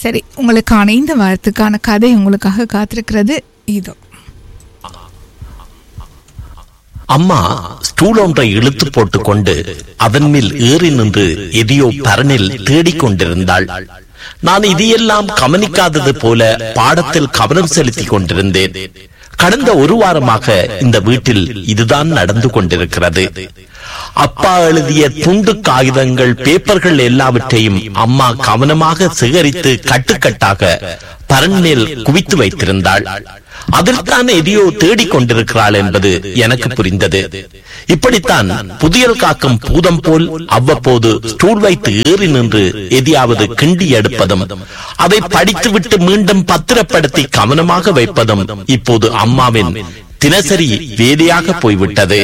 சரி உங்களுக்கான இந்த வாரத்துக்கான கதை உங்களுக்காக காத்திருக்கிறது இதோ அம்மா ஸ்டூல் ஒன்றை இழுத்து போட்டுக் கொண்டு அதன் மேல் ஏறி நின்று எதையோ பரனில் தேடிக் கொண்டிருந்தாள் நான் இதையெல்லாம் கவனிக்காதது போல பாடத்தில் கவனம் செலுத்திக் கொண்டிருந்தேன் கடந்த ஒரு வாரமாக இந்த வீட்டில் இதுதான் நடந்து கொண்டிருக்கிறது அப்பா எழுதிய துண்டு காகிதங்கள் பேப்பர்கள் எல்லாவற்றையும் அம்மா கவனமாக சேகரித்து கட்டுக்கட்டாக பரன் மேல் குவித்து வைத்திருந்தாள் அதில் தான் எதையோ தேடிக் கொண்டிருக்கிறாள் என்பது எனக்கு புரிந்தது இப்படித்தான் புதியல் காக்கும் பூதம் போல் அவ்வப்போது ஸ்டூல் வைத்து ஏறி நின்று எதையாவது கிண்டி எடுப்பதும் அதை படித்துவிட்டு மீண்டும் பத்திரப்படுத்தி கவனமாக வைப்பதும் இப்போது அம்மாவின் தினசரி வேலையாக போய்விட்டது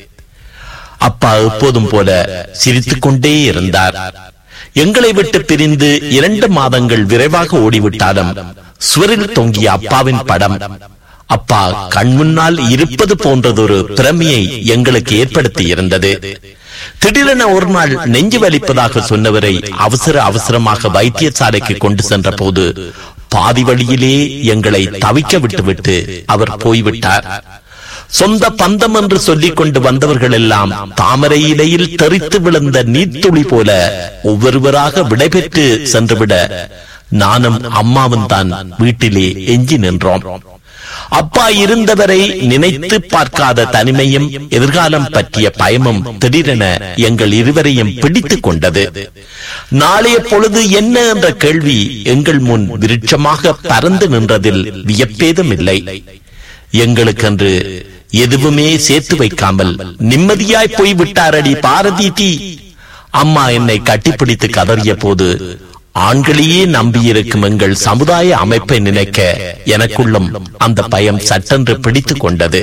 அப்பா எப்போதும் போல சிரித்துக் கொண்டே இருந்தார் எங்களை விட்டு பிரிந்து இரண்டு மாதங்கள் விரைவாக ஓடிவிட்டாலும் சுவரில் தொங்கிய அப்பாவின் படம் அப்பா கண் முன்னால் இருப்பது போன்றதொரு பிரமையை எங்களுக்கு ஏற்படுத்தி இருந்தது திடீரென ஒரு நாள் நெஞ்சு வலிப்பதாக சொன்னவரை அவசர அவசரமாக வைத்தியசாலைக்கு கொண்டு சென்ற போது பாதி வழியிலே எங்களை தவிக்க விட்டுவிட்டு அவர் போய்விட்டார் சொந்த பந்தம் என்று சொல்லிக் கொண்டு வந்தவர்கள் எல்லாம் தாமரை இலையில் தெரித்து விழுந்த நீர்த்துளி போல ஒவ்வொருவராக விடைபெற்று சென்றுவிட நானும் அம்மாவும் தான் வீட்டிலே எஞ்சி நின்றோம் அப்பா இருந்தவரை நினைத்து பார்க்காத தனிமையும் எதிர்காலம் பற்றிய பயமும் திடீரென எங்கள் இருவரையும் பிடித்துக் கொண்டது நாளைய பொழுது என்ன என்ற கேள்வி எங்கள் முன் விருட்சமாக பறந்து நின்றதில் வியப்பேதும் இல்லை எங்களுக்கென்று எதுவுமே சேர்த்து வைக்காமல் நிம்மதியாய் போய்விட்டாரடி பாரதி டி அம்மா என்னை கட்டிப்பிடித்து கதறிய போது ஆண்களையே நம்பியிருக்கும் எங்கள் சமுதாய அமைப்பை நினைக்க எனக்குள்ளும் அந்த பயம் சட்டென்று பிடித்துக் கொண்டது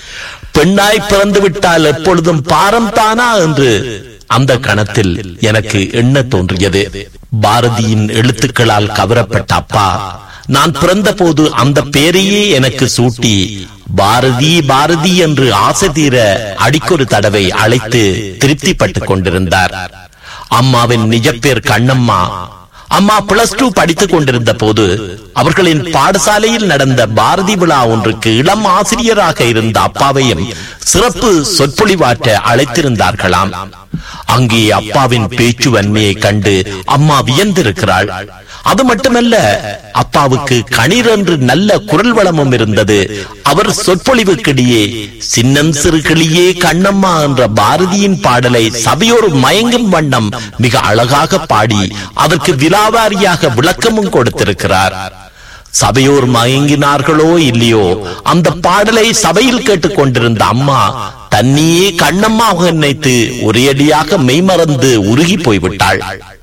பெண்ணாய் பிறந்து விட்டால் எப்பொழுதும் பாரம் தானா என்று அந்த கணத்தில் எனக்கு எண்ண தோன்றியது பாரதியின் எழுத்துக்களால் கவரப்பட்ட அப்பா நான் பிறந்த போது அந்த பேரையே எனக்கு சூட்டி பாரதி பாரதி என்று ஆசை தீர அடிக்கொரு தடவை அழைத்து திருப்திப்பட்டுக் கொண்டிருந்தார் அம்மாவின் நிஜப்பேர் கண்ணம்மா அம்மா பிளஸ் டூ படித்துக் கொண்டிருந்த போது அவர்களின் பாடசாலையில் நடந்த பாரதி விழா ஒன்றுக்கு இளம் ஆசிரியராக இருந்த அப்பாவையும் சிறப்பு சொற்பொழிவாற்ற அழைத்திருந்தார்களாம் அங்கே அப்பாவின் பேச்சு வன்மையை கண்டு அம்மா வியந்திருக்கிறாள் அது மட்டுமல்ல அப்பாவுக்கு கணீர் என்று நல்ல குரல் வளமும் இருந்தது அவர் சொற்பொழிவுக்கிடையே சின்னம் சிறுகிளியே கண்ணம்மா என்ற பாரதியின் பாடலை சபையோர் மயங்கும் வண்ணம் மிக அழகாக பாடி அதற்கு விலாவாரியாக விளக்கமும் கொடுத்திருக்கிறார் சபையோர் மயங்கினார்களோ இல்லையோ அந்த பாடலை சபையில் கேட்டுக் கொண்டிருந்த அம்மா தன்னையே கண்ணம்மாக நினைத்து ஒரேடியாக மெய்மறந்து உருகி போய்விட்டாள்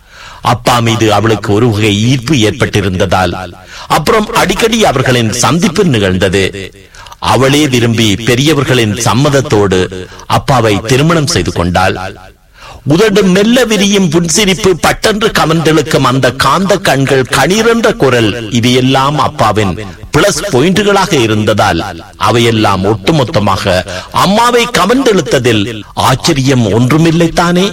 அப்பா மீது அவளுக்கு ஒரு வகை ஈர்ப்பு ஏற்பட்டிருந்ததால் அப்புறம் அடிக்கடி அவர்களின் சந்திப்பு நிகழ்ந்தது அவளே விரும்பி பெரியவர்களின் சம்மதத்தோடு அப்பாவை திருமணம் செய்து கொண்டாள் உதடு மெல்ல விரியும் புன்சிரிப்பு பட்டென்று கமர்ந்தெழுக்கும் அந்த காந்த கண்கள் கணீரென்ற குரல் இவையெல்லாம் அப்பாவின் பிளஸ் பாயிண்டுகளாக இருந்ததால் அவையெல்லாம் ஒட்டுமொத்தமாக அம்மாவை கமர்ந்தெழுத்ததில் ஆச்சரியம் ஒன்றுமில்லை தானே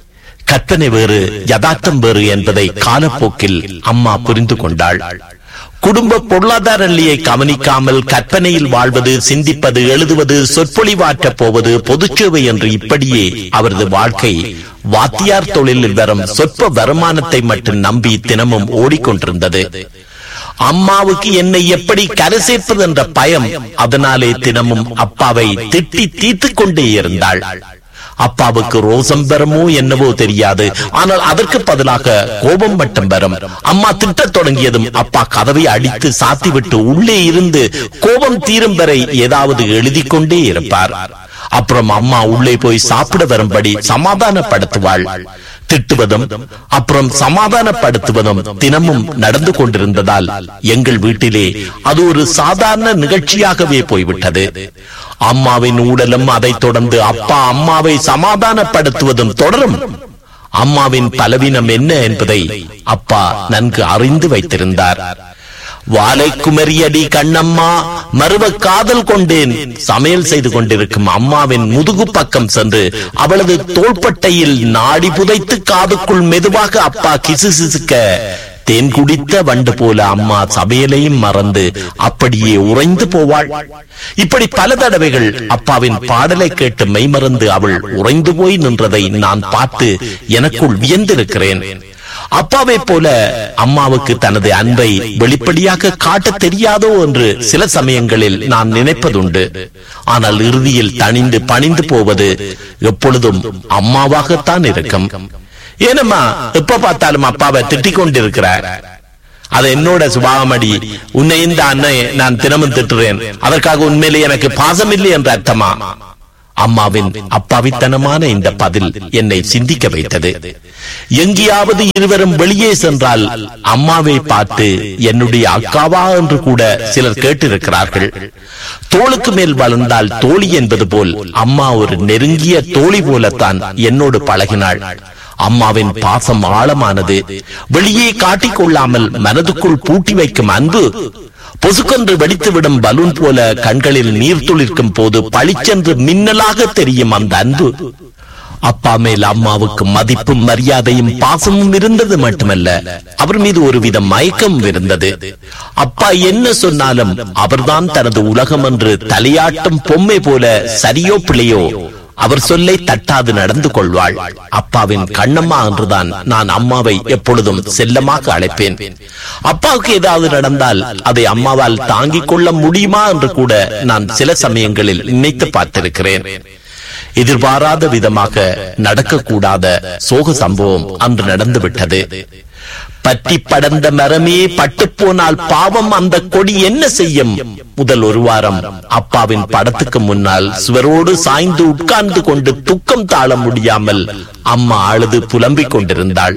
கற்பனை வேறு யதார்த்தம் வேறு என்பதை காலப்போக்கில் அம்மா புரிந்து கொண்டாள் குடும்ப பொருளாதார நிலையை கவனிக்காமல் கற்பனையில் வாழ்வது சிந்திப்பது எழுதுவது சொற்பொழிவாற்றப் போவது பொதுச்சேவை என்று இப்படியே அவரது வாழ்க்கை வாத்தியார் தொழிலில் வரும் சொற்ப வருமானத்தை மட்டும் நம்பி தினமும் ஓடிக்கொண்டிருந்தது அம்மாவுக்கு என்னை எப்படி கரை சேர்ப்பது என்ற பயம் அதனாலே தினமும் அப்பாவை திட்டி தீர்த்துக் கொண்டே இருந்தாள் அப்பாவுக்கு ரோசம் பெறமோ என்னவோ தெரியாது ஆனால் அதற்கு பதிலாக கோபம் மட்டும் பெறும் அம்மா திட்டத் தொடங்கியதும் அப்பா கதவை அடித்து சாத்திவிட்டு உள்ளே இருந்து கோபம் தீரும் வரை ஏதாவது எழுதி கொண்டே இருப்பார் அப்புறம் அம்மா உள்ளே போய் சாப்பிட வரும்படி சமாதானப்படுத்துவாள் திட்டுவதும் அப்புறம் சமாதானப்படுத்துவதும் தினமும் நடந்து கொண்டிருந்ததால் எங்கள் வீட்டிலே அது ஒரு சாதாரண நிகழ்ச்சியாகவே போய்விட்டது அம்மாவின் ஊடலும் அதைத் தொடர்ந்து அப்பா அம்மாவை சமாதானப்படுத்துவதும் தொடரும் அம்மாவின் பலவீனம் என்ன என்பதை அப்பா நன்கு அறிந்து வைத்திருந்தார் வாலை குமரியடி கண்ணம்மா மறுவ காதல் கொண்டேன் சமையல் செய்து கொண்டிருக்கும் அம்மாவின் முதுகு பக்கம் சென்று அவளது தோள்பட்டையில் நாடி புதைத்து காதுக்குள் மெதுவாக அப்பா கிசு சிசுக்க தேன் குடித்த வண்டு போல அம்மா சமையலையும் மறந்து அப்படியே உறைந்து போவாள் இப்படி பல தடவைகள் அப்பாவின் பாடலை கேட்டு மெய்மறந்து அவள் உறைந்து போய் நின்றதை நான் பார்த்து எனக்குள் வியந்திருக்கிறேன் அப்பாவை போல அம்மாவுக்கு தனது அன்பை வெளிப்படையாக காட்ட தெரியாதோ என்று சில சமயங்களில் நான் நினைப்பதுண்டு ஆனால் இறுதியில் தணிந்து பணிந்து போவது எப்பொழுதும் அம்மாவாகத்தான் இருக்கும் ஏனம்மா எப்ப பார்த்தாலும் அப்பாவை திட்டிக் கொண்டிருக்கிறார் அது என்னோட சுபாவமடி உன்னை இந்த அன்னை நான் தினமும் திட்டுறேன் அதற்காக உண்மையிலே எனக்கு பாசம் இல்லை என்ற அர்த்தமா அம்மாவின் அப்பாவித்தனமான இந்த பதில் என்னை சிந்திக்க வைத்தது எங்கேயாவது இருவரும் வெளியே சென்றால் அம்மாவை பார்த்து என்னுடைய அக்காவா என்று கூட சிலர் கேட்டிருக்கிறார்கள் தோளுக்கு மேல் வளர்ந்தால் தோழி என்பது போல் அம்மா ஒரு நெருங்கிய தோழி போலத்தான் என்னோடு பழகினாள் அம்மாவின் பாசம் ஆழமானது வெளியே காட்டிக் கொள்ளாமல் மனதுக்குள் பூட்டி வைக்கும் அன்பு பொசுக்கொன்று வெடித்துவிடும் பலூன் போல கண்களில் நீர் துளிர்க்கும் போது பளிச்சென்று மின்னலாக தெரியும் அந்த அன்பு அப்பா மேல் அம்மாவுக்கு மதிப்பும் மரியாதையும் பாசமும் இருந்தது மட்டுமல்ல அவர் மீது ஒருவித மயக்கம் இருந்தது அப்பா என்ன சொன்னாலும் அவர்தான் தனது உலகம் என்று தலையாட்டும் பொம்மை போல சரியோ பிள்ளையோ அவர் சொல்லை தட்டாது நடந்து கொள்வாள் அப்பாவின் கண்ணம்மா என்றுதான் நான் அம்மாவை எப்பொழுதும் செல்லமாக அழைப்பேன் அப்பாவுக்கு ஏதாவது நடந்தால் அதை அம்மாவால் தாங்கிக் கொள்ள முடியுமா என்று கூட நான் சில சமயங்களில் நினைத்து பார்த்திருக்கிறேன் எதிர்பாராத விதமாக நடக்கக்கூடாத சோக சம்பவம் அன்று நடந்துவிட்டது பற்றி படர்ந்த மரமே பட்டு போனால் பாவம் அந்த கொடி என்ன செய்யும் முதல் ஒரு வாரம் அப்பாவின் படத்துக்கு முன்னால் சுவரோடு சாய்ந்து உட்கார்ந்து கொண்டு துக்கம் தாழ முடியாமல் அம்மா அழுது புலம்பிக் கொண்டிருந்தாள்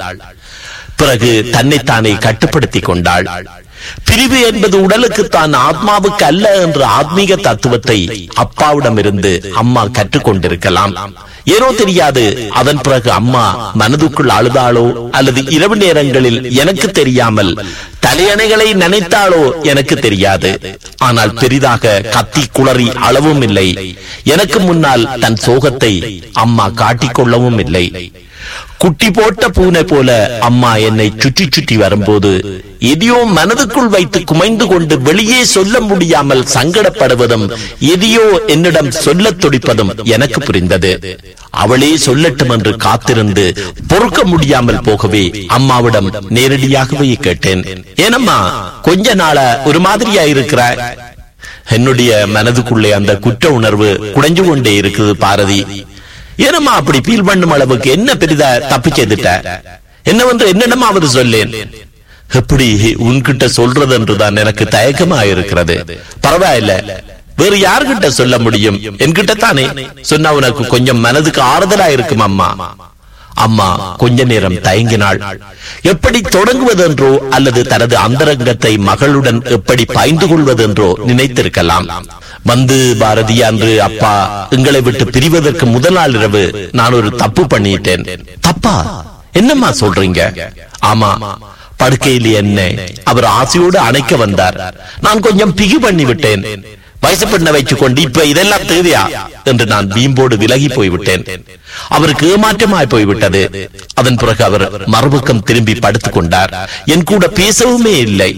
பிறகு தன்னைத்தானே கட்டுப்படுத்திக் கொண்டாள் பிரிவு என்பது உடலுக்கு தான் ஆத்மாவுக்கு அல்ல என்ற ஆத்மீக தத்துவத்தை அப்பாவிடமிருந்து அம்மா கற்றுக்கொண்டிருக்கலாம் ஏனோ தெரியாது அதன் பிறகு அம்மா மனதுக்குள் அழுதாளோ அல்லது இரவு நேரங்களில் எனக்கு தெரியாமல் தலையணைகளை நினைத்தாளோ எனக்கு தெரியாது ஆனால் பெரிதாக கத்தி குளறி அளவும் இல்லை எனக்கு முன்னால் தன் சோகத்தை அம்மா காட்டிக்கொள்ளவும் இல்லை குட்டி போட்ட பூனை போல அம்மா என்னை சுற்றி சுற்றி வரும்போது எதையோ மனதுக்குள் வைத்து குமைந்து கொண்டு வெளியே சொல்ல முடியாமல் சங்கடப்படுவதும் எதையோ என்னிடம் சொல்லத் துடிப்பதும் எனக்கு புரிந்தது அவளே சொல்லட்டும் என்று காத்திருந்து பொறுக்க முடியாமல் போகவே அம்மாவிடம் நேரடியாகவே கேட்டேன் ஏனம்மா கொஞ்ச நாள ஒரு மாதிரியா இருக்கிற என்னுடைய மனதுக்குள்ளே அந்த குற்ற உணர்வு குடைஞ்சு கொண்டே இருக்குது பாரதி ஏனம்மா அப்படி ஃபீல் பண்ணும் அளவுக்கு என்ன பெரிதா தப்பு செய்துட்ட என்ன வந்து என்னிடமாவது சொல்லேன் எப்படி உன்கிட்ட சொல்றது என்றுதான் எனக்கு தயக்கமா இருக்கிறது பரவாயில்ல வேறு யார்கிட்ட சொல்ல முடியும் என்கிட்ட தானே சொன்னா உனக்கு கொஞ்சம் மனதுக்கு ஆறுதலா இருக்கும் அம்மா அம்மா கொஞ்ச நேரம் தயங்கினாள் எப்படி தொடங்குவதென்றோ அல்லது தனது அந்தரங்கத்தை மகளுடன் எப்படி பாய்ந்து கொள்வதென்றோ நினைத்திருக்கலாம் வந்து பாரதி அன்று அப்பா எங்களை விட்டு பிரிவதற்கு முதல் நாள் இரவு நான் ஒரு தப்பு பண்ணிட்டேன் தப்பா என்னம்மா சொல்றீங்க ஆமா படுக்கையில் என்ன அவர் ஆசையோடு அணைக்க வந்தார் நான் கொஞ்சம் பிகு பண்ணி விட்டேன் வயசு பெண்ணை வைத்துக் கொண்டு இப்ப இதெல்லாம் தேவையா என்று நான் பீம்போடு விலகி போய்விட்டேன் அவருக்கு ஏமாற்றமாய் போய்விட்டது அதன் பிறகு அவர் மறுபக்கம் திரும்பி படுத்துக் கொண்டார் என் கூட பேசவுமே இல்லை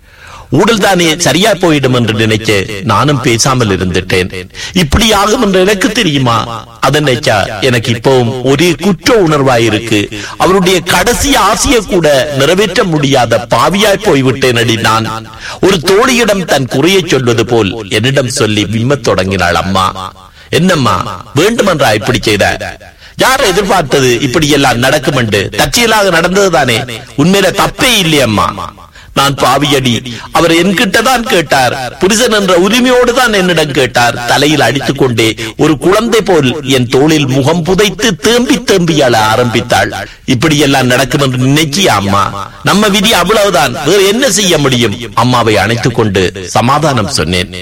ஊடல் தானே சரியா போயிடும் என்று நினைச்சு நானும் பேசாமல் இருந்துட்டேன் இப்படி ஆகும் என்று எனக்கு தெரியுமா அதை நினைச்சா எனக்கு இப்பவும் ஒரே குற்ற உணர்வாயிருக்கு அவருடைய கடைசி ஆசையை கூட நிறைவேற்ற முடியாத பாவியாய் போய்விட்டேன் அடி நான் ஒரு தோழியிடம் தன் குறையை சொல்வது போல் என்னிடம் சொல்லி விம்மத் தொடங்கினாள் அம்மா என்னம்மா வேண்டுமென்றா இப்படி செய்த யார் எதிர்பார்த்தது இப்படி எல்லாம் நடக்கும் என்று தற்செயலாக நடந்ததுதானே உண்மையில தப்பே இல்லையம்மா நான் பாவியடி அவர் என்கிட்ட தான் கேட்டார் புருஷன் என்ற உரிமையோடு தான் என்னிடம் கேட்டார் தலையில் அடித்துக் கொண்டே ஒரு குழந்தை போல் என் தோளில் முகம் புதைத்து தேம்பி தேம்பி அழ ஆரம்பித்தாள் இப்படி எல்லாம் நடக்கும் என்று நினைச்சியா அம்மா நம்ம விதி அவ்வளவுதான் வேறு என்ன செய்ய முடியும் அம்மாவை அணைத்துக் கொண்டு சமாதானம் சொன்னேன்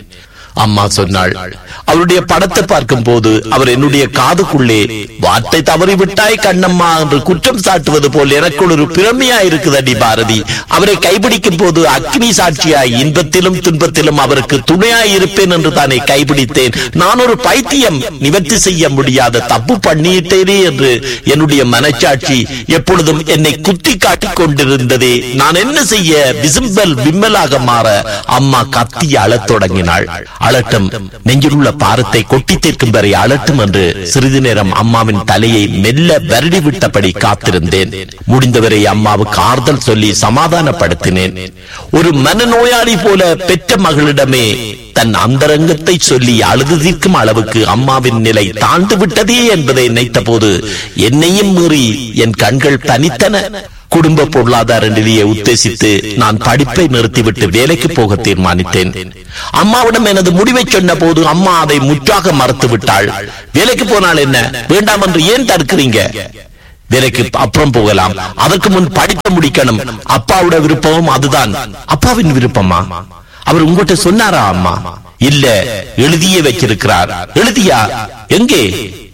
அம்மா சொன்னாள் அவருடைய படத்தை பார்க்கும் போது அவர் என்னுடைய காதுக்குள்ளே வார்த்தை தவறிவிட்டாய் கண்ணம்மா என்று குற்றம் சாட்டுவது போல் எனக்குள் ஒரு பிரமையா இருக்குதடி பாரதி அவரை கைபிடிக்கும் போது அக்னி சாட்சியாய் இன்பத்திலும் துன்பத்திலும் அவருக்கு துணையாய் இருப்பேன் என்று தானே கைபிடித்தேன் நான் ஒரு பைத்தியம் நிவர்த்தி செய்ய முடியாத தப்பு பண்ணிட்டேனே என்று என்னுடைய மனச்சாட்சி எப்பொழுதும் என்னை குத்தி காட்டிக் கொண்டிருந்ததே நான் என்ன செய்ய விசும்பல் விம்மலாக மாற அம்மா கத்தி அழத் தொடங்கினாள் அழட்டும் நெஞ்சில் உள்ள பாரத்தை கொட்டி தீர்க்கும் வரை அழட்டும் என்று சிறிது நேரம் அம்மாவின் தலையை மெல்ல வருடி விட்டபடி காத்திருந்தேன் முடிந்தவரை அம்மாவுக்கு ஆறுதல் சொல்லி சமாதானப்படுத்தினேன் ஒரு மனநோயாளி போல பெற்ற மகளிடமே தன் அந்தரங்கத்தை சொல்லி அழுது தீர்க்கும் அளவுக்கு அம்மாவின் நிலை தாழ்ந்து விட்டதே என்பதை நினைத்த போது என்னையும் மீறி என் கண்கள் பனித்தன குடும்ப பொருளாதார நிதியை உத்தேசித்து நான் படிப்பை நிறுத்திவிட்டு வேலைக்கு போக தீர்மானித்தேன் அம்மாவிடம் எனது முடிவை சொன்ன போது அம்மா அதை முற்றாக மறுத்து விட்டாள் வேலைக்கு போனால் என்ன வேண்டாம் என்று ஏன் தடுக்கிறீங்க வேலைக்கு அப்புறம் போகலாம் அதற்கு முன் படிக்க முடிக்கணும் அப்பாவோட விருப்பமும் அதுதான் அப்பாவின் விருப்பமா அவர் உங்ககிட்ட சொன்னாரா அம்மா இல்ல எழுதியே வச்சிருக்கிறார் எழுதியா எங்கே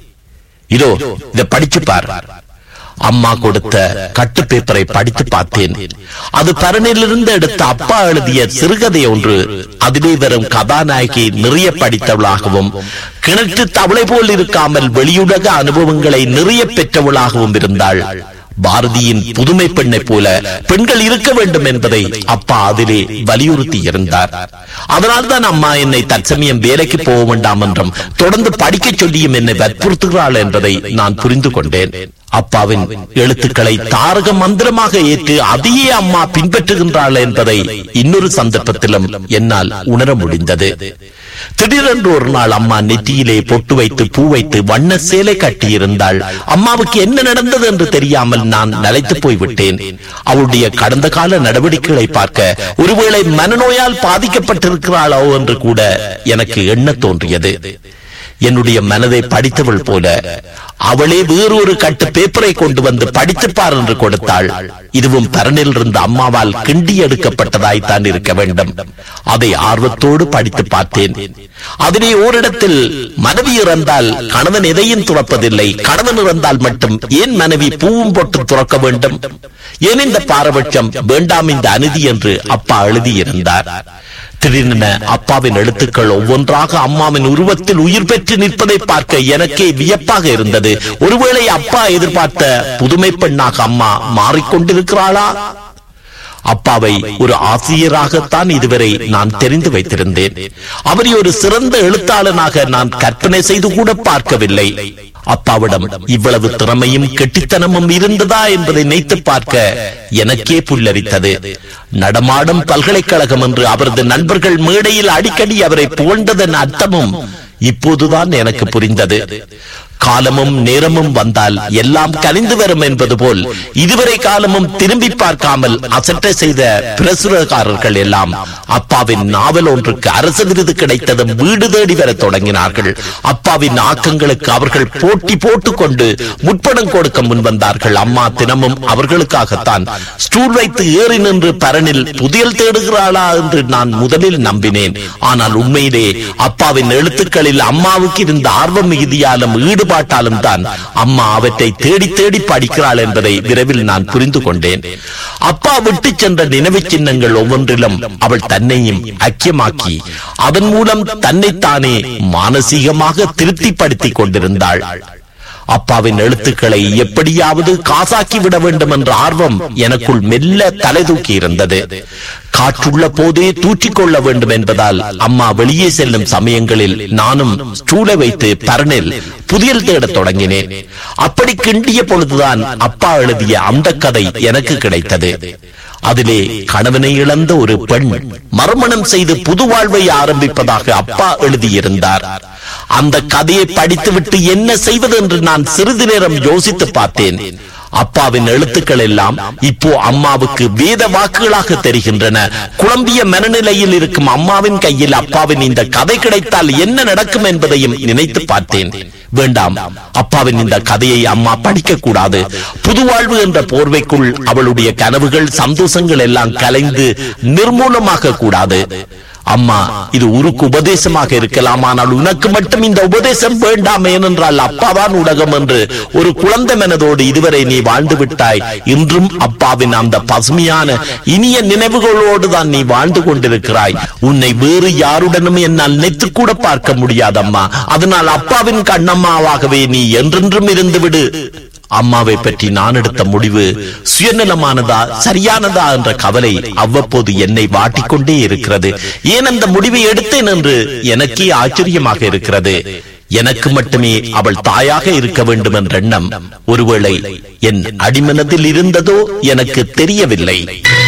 இதோ இத படிச்சு பார் அம்மா கொடுத்த கட்டு பேப்பரை படித்து பார்த்தேன் அது பரணிலிருந்து எடுத்த அப்பா எழுதிய சிறுகதை ஒன்று அதிலே வரும் கதாநாயகி நிறைய படித்தவளாகவும் கிணற்று தவளை போல் இருக்காமல் வெளியுலக அனுபவங்களை நிறைய பெற்றவளாகவும் இருந்தாள் பாரதியின் புதுமை பெண்ணை போல பெண்கள் இருக்க வேண்டும் என்பதை அப்பா அதிலே வலியுறுத்தி இருந்தார் அதனால்தான் அம்மா என்னை தற்சமயம் வேலைக்கு போக வேண்டாம் என்றும் தொடர்ந்து படிக்க சொல்லியும் என்னை வற்புறுத்துகிறாள் என்பதை நான் புரிந்து கொண்டேன் அப்பாவின் எழுத்துக்களை தாரக மந்திரமாக ஏற்று அதையே அம்மா பின்பற்றுகின்றாள் என்பதை இன்னொரு சந்தர்ப்பத்திலும் என்னால் உணர முடிந்தது திடீரென்று ஒரு நாள் அம்மா நெற்றியிலே பொட்டு வைத்து பூ வைத்து வண்ண சேலை கட்டியிருந்தாள் அம்மாவுக்கு என்ன நடந்தது என்று தெரியாமல் நான் நலைத்து போய்விட்டேன் அவளுடைய கடந்த கால நடவடிக்கைகளை பார்க்க ஒருவேளை மனநோயால் பாதிக்கப்பட்டிருக்கிறாளோ என்று கூட எனக்கு எண்ண தோன்றியது என்னுடைய மனதை படித்தவள் போல அவளே வேறொரு கட்டு பேப்பரை கொண்டு வந்து படித்துப்பார் என்று கொடுத்தாள் இதுவும் பரனில் இருந்த அம்மாவால் கிண்டி எடுக்கப்பட்டதாய்த்தான் இருக்க வேண்டும் அதை ஆர்வத்தோடு படித்து பார்த்தேன் அதிலே ஓரிடத்தில் மனைவி இறந்தால் கணவன் எதையும் துறப்பதில்லை கணவன் இறந்தால் மட்டும் ஏன் மனைவி பூவும் போட்டு துறக்க வேண்டும் ஏன் இந்த பாரபட்சம் வேண்டாம் இந்த அநீதி என்று அப்பா எழுதியிருந்தார் திடீரென அப்பாவின் எழுத்துக்கள் ஒவ்வொன்றாக அம்மாவின் உருவத்தில் உயிர் பெற்று நிற்பதை பார்க்க எனக்கே வியப்பாக இருந்தது ஒருவேளை அப்பா எதிர்பார்த்த புதுமை பெண்ணாக அம்மா மாறிக்கொண்டிருக்கிறாளா அப்பாவை ஒரு ஆசிரியராகத்தான் இதுவரை நான் தெரிந்து வைத்திருந்தேன் அவரை ஒரு சிறந்த எழுத்தாளனாக நான் கற்பனை செய்து கூட பார்க்கவில்லை அப்பாவிடம் இவ்வளவு திறமையும் கெட்டித்தனமும் இருந்ததா என்பதை நினைத்து பார்க்க எனக்கே புல்லரித்தது நடமாடும் பல்கலைக்கழகம் என்று அவரது நண்பர்கள் மேடையில் அடிக்கடி அவரை புகழ்ந்ததன் அர்த்தமும் இப்போதுதான் எனக்கு புரிந்தது காலமும் நேரமும் வந்தால் எல்லாம் கனிந்து வரும் என்பது போல் இதுவரை காலமும் திரும்பி பார்க்காமல் அசட்டை செய்த பிரசுரக்காரர்கள் எல்லாம் அப்பாவின் நாவல் ஒன்றுக்கு அரசு விருது கிடைத்ததும் வீடு தேடி வர தொடங்கினார்கள் அப்பாவின் ஆக்கங்களுக்கு அவர்கள் போட்டி போட்டுக் கொண்டு முற்படம் கொடுக்க முன்வந்தார்கள் அம்மா தினமும் அவர்களுக்காகத்தான் ஸ்டூல் வைத்து ஏறி நின்று பரனில் புதியல் தேடுகிறாளா என்று நான் முதலில் நம்பினேன் ஆனால் உண்மையிலே அப்பாவின் எழுத்துக்களில் அம்மாவுக்கு இருந்த ஆர்வம் மிகுதியாலும் ஈடுபாட்டாலும் தான் அம்மா அவற்றை தேடி தேடி படிக்கிறாள் என்பதை விரைவில் நான் புரிந்து கொண்டேன் அப்பா விட்டு சென்ற நினைவு சின்னங்கள் ஒவ்வொன்றிலும் அவள் தன்னையும் ஐக்கியமாக்கி அதன் மூலம் தன்னைத்தானே மானசீகமாக திருப்திப்படுத்திக் கொண்டிருந்தாள் அப்பாவின் எழுத்துக்களை எப்படியாவது காசாக்கி விட வேண்டும் என்ற ஆர்வம் எனக்குள் மெல்ல தலை தூக்கி இருந்தது காற்றுள்ள போதே தூற்றிக்கொள்ள வேண்டும் என்பதால் அம்மா வெளியே செல்லும் சமயங்களில் நானும் ஸ்டூலை வைத்து பரனில் புதியல் தேடத் தொடங்கினேன் அப்படி கிண்டிய பொழுதுதான் அப்பா எழுதிய அந்த கதை எனக்கு கிடைத்தது அதிலே கணவனை இழந்த ஒரு பெண் மறுமணம் செய்து புது வாழ்வை ஆரம்பிப்பதாக அப்பா எழுதியிருந்தார் அந்த கதையை படித்துவிட்டு என்ன செய்வது என்று நான் சிறிது நேரம் யோசித்து பார்த்தேன் அப்பாவின் எழுத்துக்கள் எல்லாம் இப்போ அம்மாவுக்கு வேத வாக்குகளாக தெரிகின்றன குழம்பிய மனநிலையில் இருக்கும் அம்மாவின் கையில் அப்பாவின் இந்த கதை கிடைத்தால் என்ன நடக்கும் என்பதையும் நினைத்து பார்த்தேன் வேண்டாம் அப்பாவின் இந்த கதையை அம்மா படிக்க கூடாது புது வாழ்வு என்ற போர்வைக்குள் அவளுடைய கனவுகள் சந்தோஷங்கள் எல்லாம் கலைந்து நிர்மூலமாக கூடாது அம்மா இது உருக்கு உபதேசமாக இருக்கலாம் ஆனால் உனக்கு மட்டும் இந்த உபதேசம் வேண்டாம் ஏனென்றால் அப்பாதான் உலகம் என்று ஒரு குழந்தை மனதோடு இதுவரை நீ வாழ்ந்து விட்டாய் இன்றும் அப்பாவின் அந்த பசுமையான இனிய நினைவுகளோடு தான் நீ வாழ்ந்து கொண்டிருக்கிறாய் உன்னை வேறு யாருடனும் என்னால் நினைத்து கூட பார்க்க முடியாதம்மா அதனால் அப்பாவின் கண்ணம்மாவாகவே நீ என்றென்றும் இருந்து விடு அம்மாவை பற்றி நான் எடுத்த முடிவு சுயநலமானதா சரியானதா என்ற கவலை அவ்வப்போது என்னை வாட்டிக்கொண்டே இருக்கிறது ஏன் அந்த முடிவை எடுத்தேன் என்று எனக்கே ஆச்சரியமாக இருக்கிறது எனக்கு மட்டுமே அவள் தாயாக இருக்க வேண்டும் என்ற எண்ணம் ஒருவேளை என் அடிமனதில் இருந்ததோ எனக்கு தெரியவில்லை